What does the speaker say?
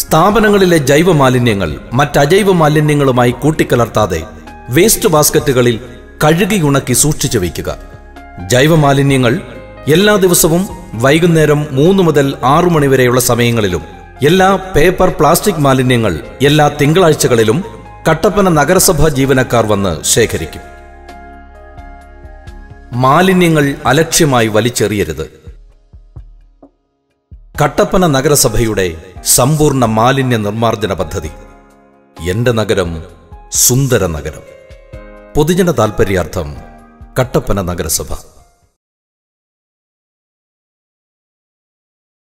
സ്ഥാപനങ്ങളിലെ ജൈവ മാലിന്യങ്ങൾ മറ്റജൈവ മാലിന്യങ്ങളുമായി കൂട്ടിക്കലർത്താതെ വേസ്റ്റ് ബാസ്ക്കറ്റുകളിൽ കഴുകി ഉണക്കി സൂക്ഷിച്ചു വയ്ക്കുക ജൈവ മാലിന്യങ്ങൾ എല്ലാ ദിവസവും വൈകുന്നേരം മൂന്ന് മുതൽ ആറു മണി വരെയുള്ള സമയങ്ങളിലും എല്ലാ പേപ്പർ പ്ലാസ്റ്റിക് മാലിന്യങ്ങൾ എല്ലാ തിങ്കളാഴ്ചകളിലും കട്ടപ്പന നഗരസഭാ ജീവനക്കാർ വന്ന് ശേഖരിക്കും മാലിന്യങ്ങൾ അലക്ഷ്യമായി വലിച്ചെറിയരുത് കട്ടപ്പന നഗരസഭയുടെ സമ്പൂർണ്ണ മാലിന്യ നിർമ്മാർജ്ജന പദ്ധതി എന്റെ നഗരം സുന്ദര നഗരം പൊതുജന താൽപര്യാർത്ഥം കട്ടപ്പന നഗരസഭ